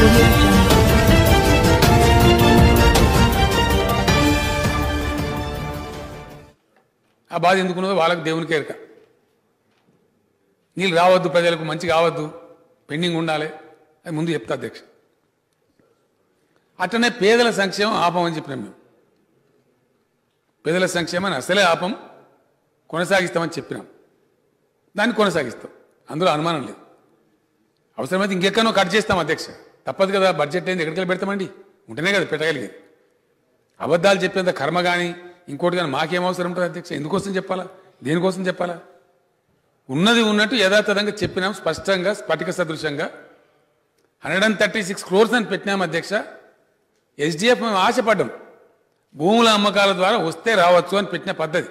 audio jungle. ఆ బాధ ఎందుకున్నదో వాళ్ళకి దేవునికి ఎరక నీళ్ళు రావద్దు ప్రజలకు మంచి కావద్దు పెండింగ్ ఉండాలి అది ముందు చెప్తా అధ్యక్ష అట్లనే పేదల సంక్షేమం ఆపమని చెప్పినాం మేము పేదల సంక్షేమాన్ని అసలే ఆపం కొనసాగిస్తామని చెప్పినాం దాన్ని కొనసాగిస్తాం అందులో అనుమానం లేదు అవసరమైతే ఇంకెక్కడో కట్ చేస్తాం అధ్యక్ష తప్పదు కదా బడ్జెట్ ఏంది ఎక్కడికి వెళ్ళి పెడతామండి ఉంటేనే కదా పెట్టగలిగేది అబద్ధాలు చెప్పేంత కర్మ కానీ ఇంకోటి కానీ మాకేం అవసరం ఉంటుంది అధ్యక్ష ఎందుకోసం చెప్పాలా దేనికోసం చెప్పాలా ఉన్నది ఉన్నట్టు యథాతథంగా చెప్పినాం స్పష్టంగా స్ఫటిక సదృశంగా hundred and thirty six crores అని పెట్టినాం అధ్యక్ష ఎస్డిఎఫ్ మేము ఆశపడ్డాం భూముల అమ్మకాల ద్వారా వస్తే రావచ్చు అని పెట్టిన పద్ధతి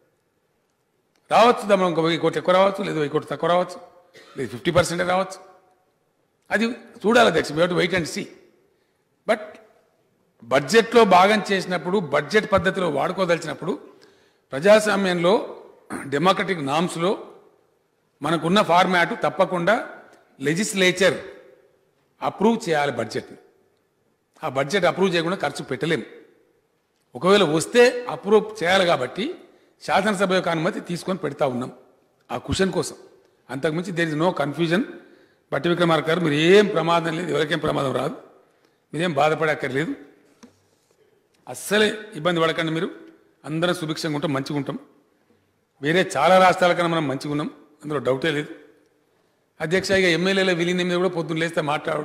రావచ్చు మనం ఇంకో వెయ్యి కోట్లు ఎక్కువ రావచ్చు లేదా వెయ్యి కోట్లు తక్కువ రావచ్చు లేదు ఫిఫ్టీ పర్సెంటే రావచ్చు అది చూడాలి అధ్యక్ష we wait and see but బడ్జెట్లో భాగం చేసినప్పుడు బడ్జెట్ పద్ధతిలో వాడుకోదలిచినప్పుడు ప్రజాస్వామ్యంలో డెమోక్రటిక్ నామ్స్లో మనకున్న ఫార్మాట్ తప్పకుండా లెజిస్లేచర్ అప్రూవ్ చేయాలి బడ్జెట్ని ఆ బడ్జెట్ అప్రూవ్ చేయకుండా ఖర్చు పెట్టలేము ఒకవేళ వస్తే అప్రూవ్ చేయాలి కాబట్టి శాసనసభ యొక్క అనుమతి తీసుకొని పెడతా ఉన్నాం ఆ క్వశ్చన్ కోసం అంతకుమించి దేర్ ఇస్ నో కన్ఫ్యూజన్ బట్టి విక్రమార్క గారు మీరు ఏం ప్రమాదం లేదు ఎవరికేం ప్రమాదం రాదు మీరేం బాధపడక్కర్లేదు అస్సలే ఇబ్బంది పడకండి మీరు అందరం సుభిక్షంగా ఉంటాం మంచిగా ఉంటాం వేరే చాలా రాష్ట్రాల కన్నా మనం మంచిగా ఉన్నాం అందులో డౌటే లేదు అధ్యక్ష ఇక ఎమ్మెల్యేల విలీనం మీద కూడా పొద్దున్న లేస్తే మాట్లాడు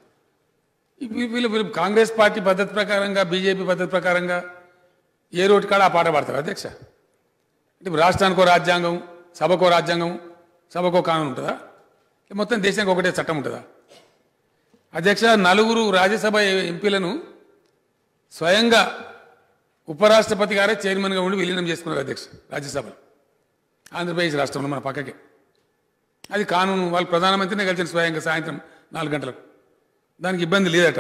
వీ- వీళ్ళు వీళ్ళు కాంగ్రెస్ పార్టీ పద్ధతి ప్రకారంగా బీజేపీ పద్ధతి ప్రకారంగా ఏ రోడ్డు కాడ ఆ పాట పాడతారు అధ్యక్ష అంటే ఇప్పుడు రాష్ట్రానికో రాజ్యాంగం సభకో రాజ్యాంగం సభకో కానం ఉంటుందా లేక మొత్తం దేశానికి ఒకటే చట్టం ఉంటుందా అధ్యక్ష నలుగురు రాజ్యసభ ఎంపీలను స్వయంగా ఉపరాష్ట్రపతి గారే చైర్మన్గా ఉండి విలీనం చేసుకున్నారు అధ్యక్ష రాజ్యసభలో ఆంధ్రప్రదేశ్ రాష్ట్రంలో మన పక్కకే అది కానూను వాళ్ళు ప్రధానమంత్రినే కలిసిన స్వయంగా సాయంత్రం నాలుగు గంటలకు దానికి ఇబ్బంది లేదట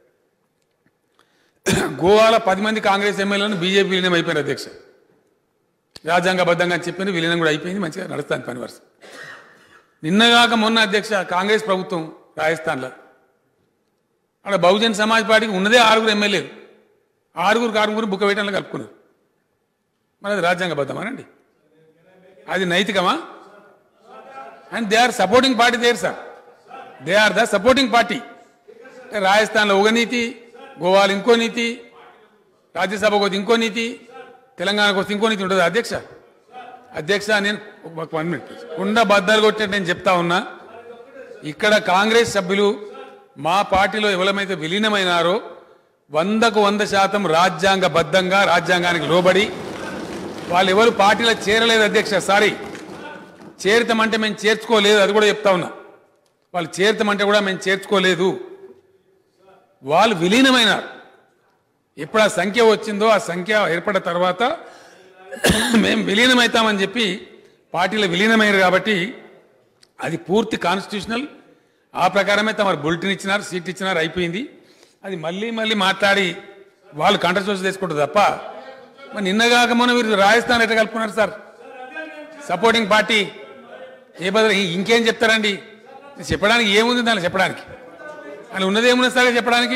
గోవాలో పది మంది కాంగ్రెస్ ఎమ్మెల్యేలను బీజేపీ విలీనం అయిపోయినారు అధ్యక్ష రాజ్యాంగబద్ధంగా అని చెప్పింది విలీనం కూడా అయిపోయింది మంచిగా నడుస్తాను పని వరుస నిన్నగాక మొన్న అధ్యక్ష కాంగ్రెస్ ప్రభుత్వం రాజస్థాన్లో అక్కడ బహుజన్ సమాజ్ పార్టీకి ఉన్నదే ఆరుగురు ఎమ్మెల్యేలు ఆరుగురు ఆరుగురు బుక్క వేయడంలో కలుపుకున్నారు మరి అది రాజ్యాంగబద్ధమానండి అది నైతికమా and they are supporting party there sir they are the supporting party రాజస్థాన్లో ఒక నీతి గోవాలో ఇంకో నీతి రాజ్యసభకు వస్తే ఇంకో నీతి తెలంగాణకు వస్తే ఇంకో నీతి ఉంటుంది అధ్యక్ష అధ్యక్ష నేను ఒక వన్ మినిట్ కుండ బద్దలు కొట్టినట్టు నేను చెప్తా ఉన్నా ఇక్కడ కాంగ్రెస్ సభ్యులు మా పార్టీలో ఎవరమైతే విలీనమైనారో వందకు వంద శాతం రాజ్యాంగబద్ధంగా రాజ్యాంగానికి లోబడి వాళ్ళు ఎవరు పార్టీలో చేరలేదు అధ్యక్ష సారీ చేరుతామంటే మేము చేర్చుకోలేదు అది కూడా చెప్తా ఉన్నా వాళ్ళు చేరుతామంటే కూడా మేము చేర్చుకోలేదు వాళ్ళు విలీనమైనారు ఎప్పుడు ఆ సంఖ్య వచ్చిందో ఆ సంఖ్య ఏర్పడిన తర్వాత మేము విలీనమవుతామని చెప్పి పార్టీలో విలీనమైనారు కాబట్టి అది పూర్తి కాన్స్టిట్యూషనల్ ఆ ప్రకారమే తమ బులెటిన్ ఇచ్చినారు సీట్ ఇచ్చినారు అయిపోయింది అది మళ్ళీ మళ్ళీ మాట్లాడి వాళ్ళు కంట్రచూసి తీసుకుంటారు తప్ప మరి నిన్నగాక మొన్న వీరు రాజస్థాన్ ఎట్లా కలుపుకున్నారు సార్ సపోర్టింగ్ పార్టీ ఏ బదులు ఇంకేం చెప్తారండి చెప్పడానికి ఏముంది దాన్ని చెప్పడానికి అని ఉన్నది ఏమున్నది సార్ చెప్పడానికి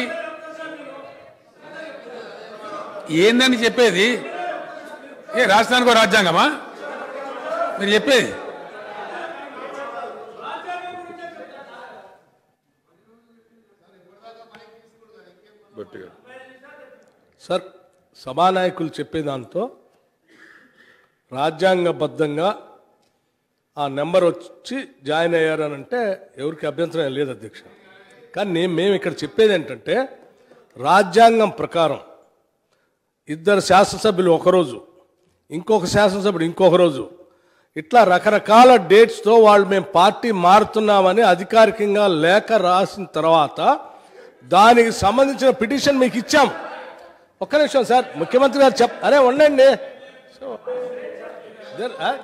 ఏందని చెప్పేది ఏ రాష్ట్రానికో రాజ్యాంగమా మీరు చెప్పేది గట్టిగా సార్ సభానాయకులు చెప్పే దాంతో రాజ్యాంగబద్ధంగా ఆ నెంబర్ వచ్చి జాయిన్ అయ్యారని అంటే ఎవరికి అభ్యంతరం లేదు అధ్యక్ష కానీ నేను మేము ఇక్కడ చెప్పేది ఏంటంటే రాజ్యాంగం ప్రకారం ఇద్దరు శాసనసభ్యులు ఒకరోజు ఇంకొక శాసనసభ్యుడు ఇంకొక రోజు ఇట్లా రకరకాల డేట్స్తో వాళ్ళు మేము పార్టీ మారుతున్నామని అధికారికంగా లేఖ రాసిన తర్వాత దానికి సంబంధించిన పిటిషన్ మీకు ఇచ్చాం ఒక్క నిమిషం సార్ ముఖ్యమంత్రి గారు చెప్ అరే ఉండండి సో, there- ఆ?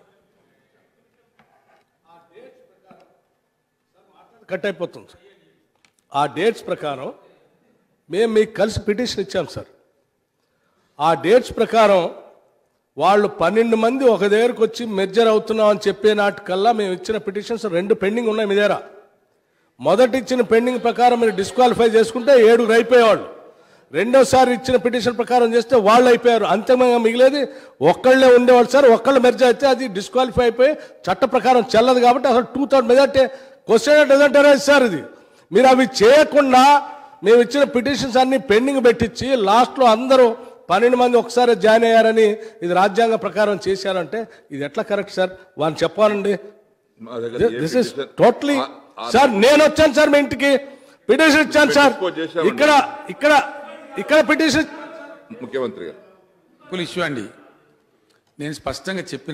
కట్ అయిపోతుంది సార్. ఆ డేట్స్ ప్రకారం మేము మీకు కలిసి పిటిషన్ ఇచ్చాం సార్ ఆ డేట్స్ ప్రకారం వాళ్ళు పన్నెండు మంది ఒక దగ్గరకు వచ్చి మెర్జర్ అవుతున్నాం అని చెప్పే నాటికల్లా మేము ఇచ్చిన పిటిషన్స్ రెండు పెండింగ్ ఉన్నాయి మీ దగ్గర మొదటి ఇచ్చిన పెండింగ్ ప్రకారం మీరు డిస్క్వాలిఫై చేసుకుంటే ఏడుగురు అయిపోయేవాళ్ళు రెండోసారి ఇచ్చిన పిటిషన్ ప్రకారం చేస్తే వాళ్ళు అయిపోయారు అంతిమంగా మిగిలేది ఒక్కళ్ళే ఉండేవాళ్ళు సార్ ఒక్కళ్ళు మెర్జ్ అయితే అది డిస్క్వాలిఫై అయిపోయి చట్ట ప్రకారం చెల్లదు కాబట్టి అసలు two thousand majority question doesn't arise sir ఇది మీరు అవి చేయకుండా మేము ఇచ్చిన పిటిషన్స్ అన్ని పెండింగ్ పెట్టించి లాస్ట్లో అందరూ పన్నెండు మంది ఒకసారి జాయిన్ అయ్యారని ఇది రాజ్యాంగ ప్రకారం చేశారంటే ఇది ఎట్లా కరెక్ట్ సార్ వాళ్ళని చెప్పాలండి మా దగ్గర ఏ this is petition- totally uh- uh- sir నేను వచ్చాను సార్ మీ ఇంటికి పిటిషన్ ఇచ్చాను సార్ export చేశామండి. ఇక్కడ ఇక్కడ ఇక్కడ పిటిషన్ ముఖ్యమంత్రి గారు ఫుల్ ఇష్యూ అండి నేను స్పష్టంగా చెప్పిన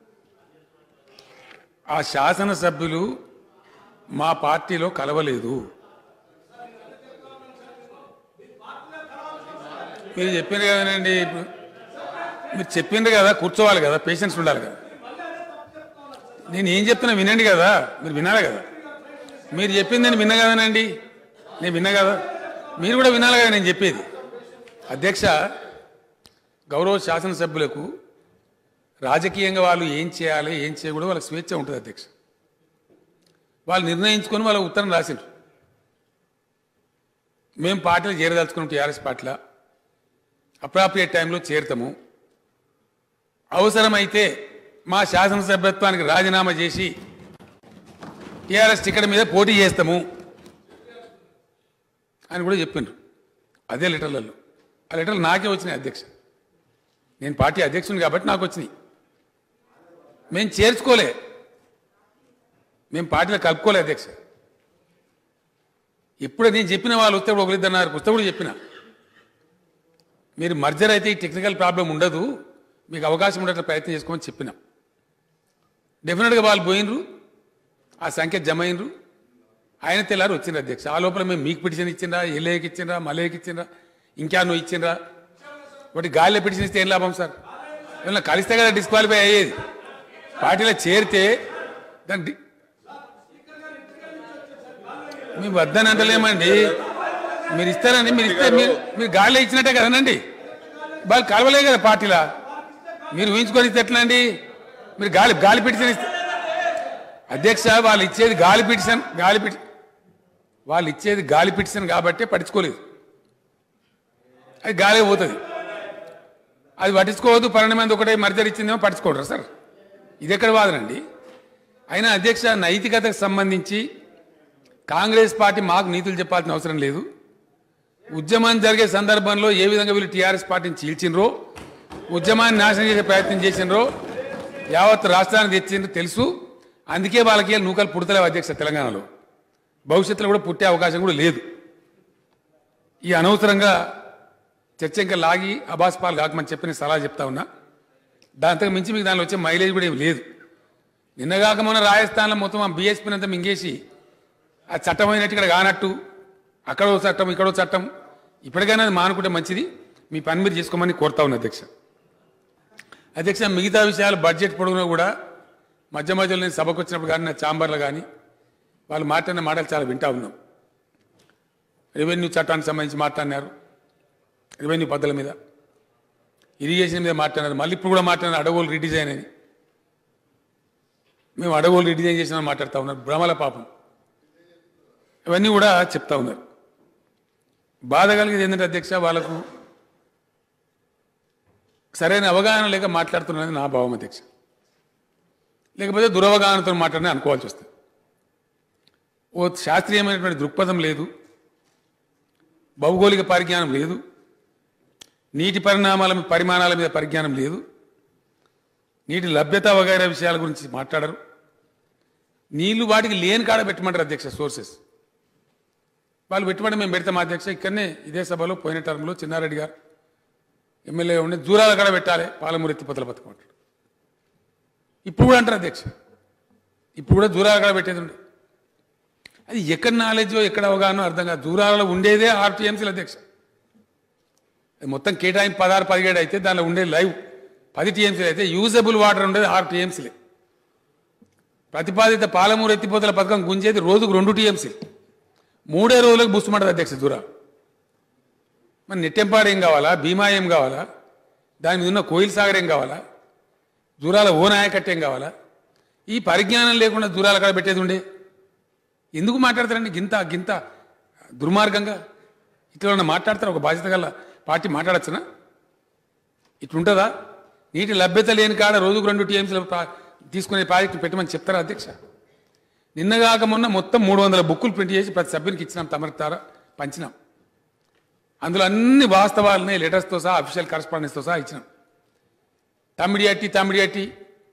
ఆ శాసనసభ్యులు మా పార్టీలో కలవలేదు మీరు చెప్పిండ్రు కదండి ఇప్పుడు మీరు చెప్పిండ్రు కదా కూర్చోవాలి కదా పేషెన్స్ ఉండాలి కదా నేను ఏం చెప్తున్నా వినండి కదా మీరు వినాలి కదా మీరు చెప్పింది నేను విన్నా కదనండి నేను విన్నా కదా మీరు కూడా వినాలి కదా నేను చెప్పేది అధ్యక్ష గౌరవ శాసనసభ్యులకు రాజకీయంగా వాళ్ళు ఏం చేయాలి ఏం చేయకూడదు వాళ్ళకి స్వేచ్ఛ ఉంటుంది అధ్యక్ష వాళ్ళు నిర్ణయించుకొని వాళ్ళ ఉత్తరం రాసిండ్రు మేము పార్టీలు చేరదలుచుకున్నాం టీఆర్ఎస్ పార్టీలో అప్రాప్రియేట్ టైంలో చేరుతాము అవసరమైతే మా శాసనసభ్యత్వానికి రాజీనామా చేసి టీఆర్ఎస్ టికెట్ మీద పోటీ చేస్తాము అని కూడా చెప్పిండ్రు అదే లెటర్లలో ఆ లెటర్లు నాకే వచ్చినాయి అధ్యక్ష నేను పార్టీ అధ్యక్షుని కాబట్టి నాకు వచ్చినాయి మేము చేర్చుకోలే మేము పార్టీలో కలుపుకోలే అధ్యక్ష ఎప్పుడు నేను చెప్పిన వాళ్ళు వస్తే కూడా ఒకరిద్దరు వస్తే కూడా చెప్పిన మీరు మర్జర్ అయితే ఈ టెక్నికల్ ప్రాబ్లం ఉండదు మీకు అవకాశం ఉండేట్టు ప్రయత్నం చేసుకోమని చెప్పిన డెఫినెట్గా వాళ్ళు పోయినరు ఆ సంఖ్య జమ అయినరు ఆయన తెల్లారు వచ్చిండ్రు అధ్యక్ష ఆ లోపల మేము మీకు పిటిషన్ ఇచ్చిండ్రా ఎల్ఏకి ఇచ్చిండ్రా మలేకి ఇచ్చిండ్రా ఇంకా నువ్వు ఇచ్చిండ్రా ఒకటి గాలిలో పిటిషన్ ఇస్తే ఏం లాభం సార్ ఏమన్నా కలిస్తే కదా డిస్క్వాలిఫై అయ్యేది పార్టీలో చేరితే దాని డి- మేము వద్దని అంటలేమండి మీరు ఇస్తారని మీరు ఇస్తే మీరు మీరు గాలిలో ఇచ్చినట్టే కదనండి వాళ్ళు కలవలే కదా పార్టీలా మీరు ఊహించుకొని ఇస్తే ఎట్లా అండి మీరు గాలి గాలి పిటిషన్ ఇస్తే అధ్యక్ష వాళ్ళు ఇచ్చేది గాలి పిటిషన్ గాలి పిటి వాళ్ళు ఇచ్చేది గాలి పిటిషన్ కాబట్టి పట్టించుకోలేదు అది గాలి పోతుంది అది పట్టించుకోవద్దు పన్నెండు మంది ఒకటే మర్జర్ ఇచ్చిందేమో పట్టించుకోడరా సార్ ఇది ఎక్కడ వాదనండి అయినా అధ్యక్ష నైతికతకు సంబంధించి కాంగ్రెస్ పార్టీ మాకు నీతులు చెప్పాల్సిన అవసరం లేదు ఉద్యమం జరిగే సందర్భంలో ఏ విధంగా వీళ్ళు టీఆర్ఎస్ పార్టీని చీల్చినరో ఉద్యమాన్ని నాశనం చేసే ప్రయత్నం చేసినరో యావత్ రాష్ట్రానికి తెచ్చిండ్రు తెలుసు అందుకే వాళ్ళకి వీళ్ళు నూకలు పుడతలేవు అధ్యక్ష తెలంగాణలో భవిష్యత్తులో కూడా పుట్టే అవకాశం కూడా లేదు ఈ అనవసరంగా చర్చ ఇంకా లాగి అబాస్ పాలు కాకమని చెప్పి నేను సలహా చెప్తా ఉన్నా దాంతో మించి మీకు దానిలో వచ్చే మైలేజ్ కూడా ఏమి లేదు నిన్నగాక మొన్న రాజస్థాన్లో మొత్తం ఆ బీఎస్పీని అంతా మింగేసి ఆ చట్టం అయినట్టు ఇక్కడ కానట్టు అక్కడో చట్టం ఇక్కడో చట్టం ఇప్పటికైనా అది మానుకుంటే మంచిది మీ పని మీరు చేసుకోమని కోరుతా ఉన్నా అధ్యక్ష అధ్యక్ష మిగతా విషయాలు బడ్జెట్ పొడుగునా కూడా మధ్య మధ్యలో నేను సభకు వచ్చినప్పుడు కానీ నా ఛాంబర్లో కానీ వాళ్ళు మాట్లాడిన మాటలు చాలా వింటా ఉన్నాం రెవెన్యూ చట్టానికి సంబంధించి మాట్లాడినారు రెవెన్యూ పద్ధతుల మీద ఇరిగేషన్ మీద మాట్లాడినారు మళ్ళీ ఇప్పుడు కూడా మాట్లాడినారు అడవులు రీడిజైన్ అని మేము అడవులు రీడిజైన్ చేసిన మాట్లాడుతూ ఉన్నారు భ్రమల పాపం ఇవన్నీ కూడా చెప్తా ఉన్నారు బాధ కలిగేది ఏంటంటే అధ్యక్ష వాళ్ళకు సరైన అవగాహన లేక మాట్లాడుతున్నది నా భావం అధ్యక్ష లేకపోతే దురవగాహనతో మాట్లాడిన అనుకోవాల్సి వస్తుంది ఓ శాస్త్రీయమైనటువంటి దృక్పథం లేదు భౌగోళిక పరిజ్ఞానం లేదు నీటి పరిణామాల మీద- పరిమాణాల మీద పరిజ్ఞానం లేదు నీటి లభ్యత వగైరా విషయాల గురించి మాట్లాడరు నీళ్లు వాటికి లేని కాడ పెట్టమంటారు అధ్యక్ష సోర్సెస్ వాళ్ళు పెట్టమంటే మేము పెడతాం అధ్యక్ష ఇక్కడనే ఇదే సభలో పోయిన టర్మ్లో చిన్నారెడ్డి గారు ఎమ్మెల్యే ఉండి దూరాల కాడ పెట్టాలి పాలమూరు ఎత్తిపోతల పథకం అంటారు ఇప్పుడు కూడా అంటారు అధ్యక్ష ఇప్పుడు కూడా దూరాల కాడ పెట్టేది ఉండే అది ఎక్కడ నాలెడ్జో ఎక్కడ అవగాహన అర్థం కాదు దూరాలలో ఉండేదే ఆర్టీఎంసీల అధ్యక్ష అది మొత్తం కేటాయింపు పదహారు పదిహేడు అయితే దానిలో ఉండే లైవ్ పది టీఎంసీలు అయితే యూజబుల్ వాటర్ ఉండేది ఆరు టీఎంసీలే ప్రతిపాదిత పాలమూరు ఎత్తిపోతల పథకం గుంజేది రోజుకు రెండు టీఎంసీలు మూడే రోజులకు బుస్తుమంటది అధ్యక్ష దూర మరి నెట్టెంపాడు ఏం కావాలా భీమా ఏం కావాలా దాని మీద ఉన్న కోయిల్ సాగర్ ఏం కావాలా దూరాల ఓ నాయకట్టు ఏం కావాలా ఈ పరిజ్ఞానం లేకుండా దూరాల కాడ పెట్టేది ఉండే ఎందుకు మాట్లాడతారండి గింత గింత దుర్మార్గంగా ఇట్లా ఏమన్నా మాట్లాడతారు ఒక బాధ్యత గల పార్టీ మాట్లాడచ్చునా ఇట్లుంటుందా నీటి లభ్యత లేని కాడ రోజుకు రెండు టీఎంసీలు తీసుకునే ప్రాజెక్టు పెట్టమని చెప్తారా అధ్యక్ష నిన్నగాక మొన్న మొత్తం మూడు వందల బుక్కులు ప్రింట్ చేసి ప్రతి సభ్యునికి ఇచ్చినాం తమరుతారా పంచినాం అందులో అన్ని వాస్తవాలనే లెటర్స్తో సహా అఫీషియల్ కరస్పాండెన్స్తో సహా ఇచ్చినాం తమిడి అట్టి తమిడి అట్టి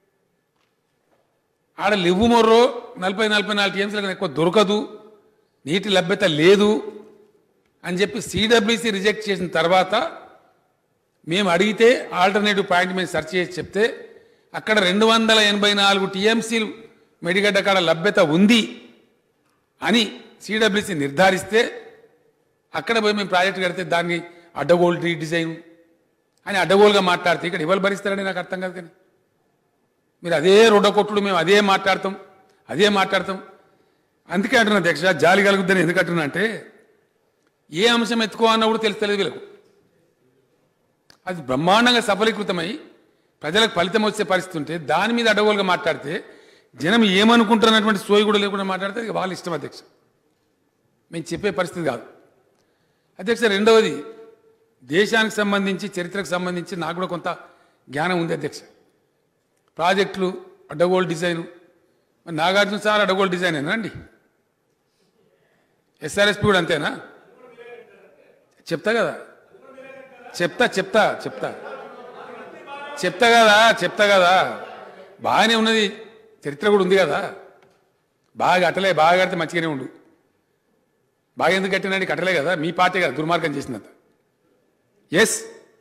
ఆడ లివ్వు మొర్రో నలభై నలభై నాలుగు టీఎంసీలకు ఎక్కువ దొరకదు నీటి లభ్యత లేదు అని చెప్పి సిడబ్ల్యూసి రిజెక్ట్ చేసిన తర్వాత మేము అడిగితే ఆల్టర్నేటివ్ పాయింట్ మేము సెర్చ్ చేసి చెప్తే అక్కడ రెండు వందల ఎనభై నాలుగు టీఎంసీలు మెడిగడ్డ కాడ లభ్యత ఉంది అని సిడబ్ల్యూసి నిర్ధారిస్తే అక్కడ పోయి మేము ప్రాజెక్ట్ కడితే దాన్ని అడ్డగోల్ రీడిజైన్ అని అడ్డగోలుగా మాట్లాడితే ఇక్కడ ఎవరు భరిస్తారని నాకు అర్థం కాదు కానీ మీరు అదే రొడ్డకొట్టుడు మేము అదే మాట్లాడతాం అదే మాట్లాడతాం అందుకే అంటున్నా అధ్యక్ష జాలి కలుగుద్దని ఎందుకు అంటున్నా అంటే ఏ అంశం ఎత్తుకో అన్నా కూడా తెలుస్తలేదు వీళ్ళకు అది బ్రహ్మాండంగా సఫలీకృతమై ప్రజలకు ఫలితం వచ్చే పరిస్థితి ఉంటే దాని మీద అడ్డగోలుగా మాట్లాడితే జనం ఏమనుకుంటున్నటువంటి సోయి కూడా లేకుండా మాట్లాడితే ఇక వాళ్ళ ఇష్టం అధ్యక్ష మేము చెప్పే పరిస్థితి కాదు అధ్యక్ష రెండవది దేశానికి సంబంధించి చరిత్రకు సంబంధించి నాకు కూడా కొంత జ్ఞానం ఉంది అధ్యక్ష ప్రాజెక్టులు అడ్డగోల్ డిజైను మరి నాగార్జున సార్ అడ్డగోల్ డిజైనేనా అండి ఎస్ఆర్ఎస్పి కూడా అంతేనా చెప్తా కదా చెప్తా చెప్తా చెప్తా చెప్తా కదా చెప్తా కదా బాగానే ఉన్నది చరిత్ర కూడా ఉంది కదా బాగా కట్టలే బాగా కడితే మంచిగానే ఉండు బాగా ఎందుకు కట్టినండి కట్టలే కదా మీ పార్టీ కదా దుర్మార్గం చేసినంత ఎస్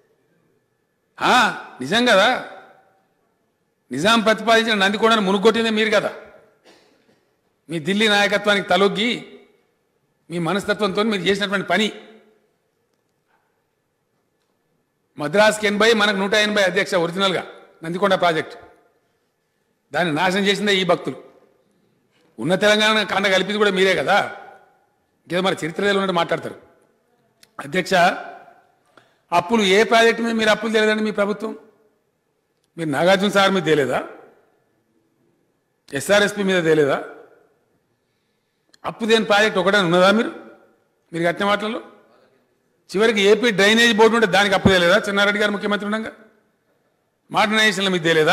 నిజం కదా నిజాం ప్రతిపాదించిన నందికొండను మునుగొట్టిందే మీరు కదా మీ ఢిల్లీ నాయకత్వానికి తలొగ్గి మీ మనస్తత్వంతో మీరు చేసినటువంటి పని మద్రాస్కి ఎనభై మనకు నూట ఎనభై అధ్యక్ష ఒరిజినల్గా నందికొండ ప్రాజెక్ట్ దాన్ని నాశనం చేసిందే ఈ భక్తులు ఉన్న తెలంగాణ కాండ కలిపింది కూడా మీరే కదా ఇంకేదో మరి చరిత్రలో ఉన్నట్టు మాట్లాడతారు అధ్యక్ష అప్పులు ఏ ప్రాజెక్టు మీద మీరు అప్పులు తెలియదండి మీ ప్రభుత్వం మీరు నాగార్జున సార్ మీద తేలేదా ఎస్ఆర్ఎస్పి మీద తేలేదా అప్పు దేని ప్రాజెక్ట్ ఒకటే ఉన్నదా మీరు మీరు కట్టిన వాటిల్లో చివరికి ఏపీ డ్రైనేజ్ బోర్డు ఉంటే దానికి అప్పు తేలేదా చెన్నారెడ్డి గారు ముఖ్యమంత్రి ఉండగా మోడర్నైజేషన్ల మీకు తేలేదా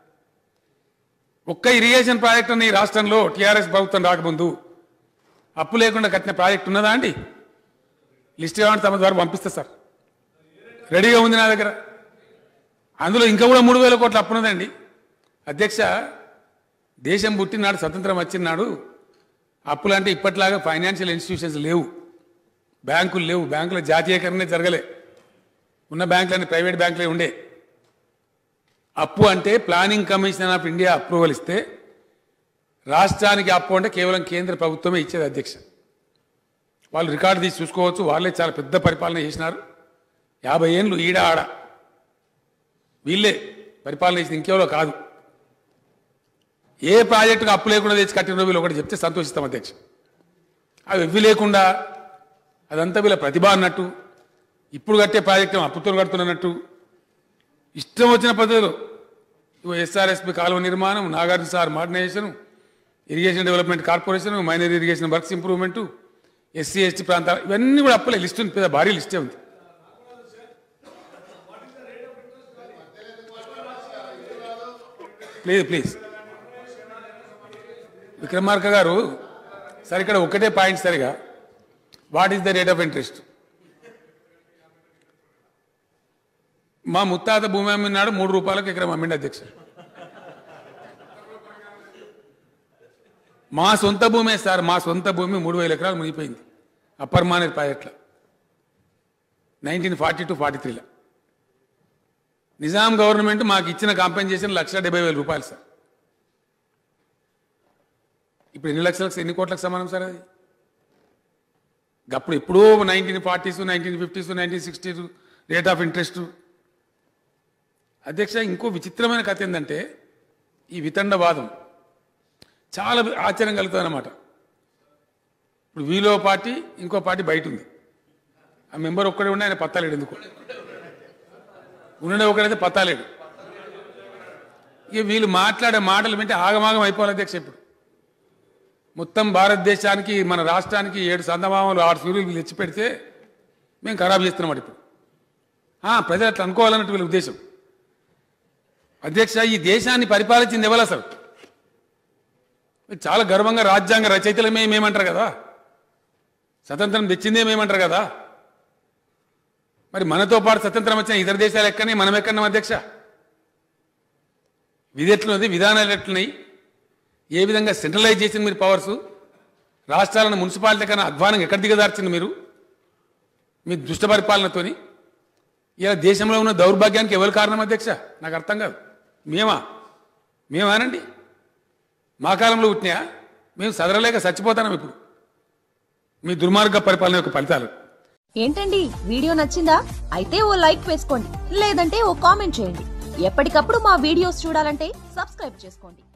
ఒక్క ఇరిగేషన్ ప్రాజెక్ట్ అన్న ఈ రాష్ట్రంలో టీఆర్ఎస్ ప్రభుత్వం రాకముందు అప్పు లేకుండా కట్టిన ప్రాజెక్ట్ ఉన్నదా అండి లిస్ట్ కావాలంటే తమ ద్వారా పంపిస్తా సార్ రెడీగా ఉంది నా దగ్గర అందులో ఇంకా కూడా మూడు వేల కోట్ల అప్పు ఉన్నదండి అధ్యక్ష దేశం పుట్టినాడు స్వతంత్రం వచ్చినాడు అప్పులు అంటే ఇప్పట్లాగా ఫైనాన్షియల్ ఇన్స్టిట్యూషన్స్ లేవు బ్యాంకులు లేవు బ్యాంకుల జాతీయకరణ జరగలే ఉన్న బ్యాంకులన్నీ ప్రైవేట్ బ్యాంకులే ఉండే అప్పు అంటే planning commission of India approval ఇస్తే రాష్ట్రానికి అప్పు అంటే కేవలం కేంద్ర ప్రభుత్వమే ఇచ్చేది అధ్యక్ష వాళ్ళు రికార్డు తీసి చూసుకోవచ్చు వాళ్ళే చాలా పెద్ద పరిపాలన చేసినారు యాభై ఏళ్ళు ఈడ ఆడ వీళ్ళే పరిపాలన చేసిన ఇంకెవరో కాదు ఏ ప్రాజెక్టుకు అప్పు లేకుండా తెచ్చి కట్టిన వీళ్ళు ఒకటి చెప్తే సంతోషిస్తాం అధ్యక్ష అవి ఇవ్వి లేకుండా అదంతా వీళ్ళ ప్రతిభ అన్నట్టు ఇప్పుడు కట్టే ప్రాజెక్టు అప్పుతో కడుతున్నట్టు ఇష్టం వచ్చిన పద్ధతిలో ఇగో ఎస్ఆర్ఎస్పి కాలువ నిర్మాణం Nagarjuna sir modernisation irrigation development corporation minor irrigation works improvement SC ST ప్రాంతాలు ఇవన్నీ కూడా అప్పులే లిస్ట్ ఉంది పెద్ద భారీ లిస్టే ఉంది ప్లీజ్ ప్లీజ్ విక్రమార్క గారు సార్ ఇక్కడ ఒకటే పాయింట్ సరిగా what is the rate of interest మా ముత్తాత భూమి అమ్మినాడు మూడు రూపాయలకు ఎకరం అమ్మిండి అధ్యక్ష మా సొంత భూమే సార్ మా సొంత భూమి మూడు వేల ఎకరాలు మునిగిపోయింది అప్పర్ మానేర్ ప్రాజెక్ట్లో నైన్టీన్ ఫార్టీ టు ఫార్టీ త్రీలో నిజాం గవర్నమెంట్ మాకు ఇచ్చిన కాంపెన్సేషన్ లక్ష డెబ్బై వేల రూపాయలు సార్ ఇప్పుడు ఎన్ని లక్షలకు ఎన్ని కోట్లకు సమానం సార్ అది అప్పుడు ఎప్పుడో nineteen forties nineteen fifties nineteen sixties rate of interest అధ్యక్ష ఇంకో విచిత్రమైన కథ ఏంటంటే ఈ వితండవాదం చాలా ఆశ్చర్యం కలుగుతుంది అనమాట ఇప్పుడు వీలో పార్టీ ఇంకో పార్టీ బయట ఉంది ఆ మెంబర్ ఒక్కడే ఉండి ఆయన పత్తాలేడు ఎందుకు ఉండడే ఒకడైతే పత్తాలేడు ఇక వీళ్ళు మాట్లాడే మాటలు వింటే ఆగమాగం అయిపోవాలి అధ్యక్ష ఇప్పుడు మొత్తం భారతదేశానికి మన రాష్ట్రానికి ఏడు సందమామలు ఆరు సూర్యులు తెచ్చి పెడితే మేము ఖరాబ్ చేస్తున్నాం ఇప్పుడు ఆ, ప్రజలు అట్లా అనుకోవాలన్నట్టు వీళ్ళ ఉద్దేశం అధ్యక్ష ఈ దేశాన్ని పరిపాలించింది ఎవరు అసలు మీరు చాలా గర్వంగా రాజ్యాంగ రచయితలమే మేమంటారు కదా స్వతంత్రం తెచ్చిందే మేమంటారు కదా మరి మనతో పాటు స్వతంత్రం వచ్చిన ఇతర దేశాలు ఎక్కనే మనం ఎక్కన్నాం అధ్యక్ష విధి ఎట్లున్నది విధానాలు ఎట్లున్నాయి ఏ విధంగా సెంట్రలైజ్ చేసింది మీరు పవర్స్ రాష్ట్రాలను మున్సిపాలిటీ కన్నా అధ్వానంగా ఎక్కడ దిగదార్చింది మీరు మీ దుష్ట పరిపాలనతోని ఇలా దేశంలో ఉన్న దౌర్భాగ్యానికి ఎవరు కారణం అధ్యక్ష నాకు అర్థం కాదు మేమా మేమానండి మా కాలంలో పుట్టినాయా మేము సదరలేక చచ్చిపోతాం ఇప్పుడు మీ దుర్మార్గ పరిపాలన యొక్క ఫలితాలు ఏంటండి వీడియో నచ్చిందా అయితే ఓ లైక్ వేసుకోండి లేదంటే ఓ కామెంట్ చేయండి ఎప్పటికప్పుడు మా వీడియోస్ చూడాలంటే సబ్స్క్రైబ్ చేసుకోండి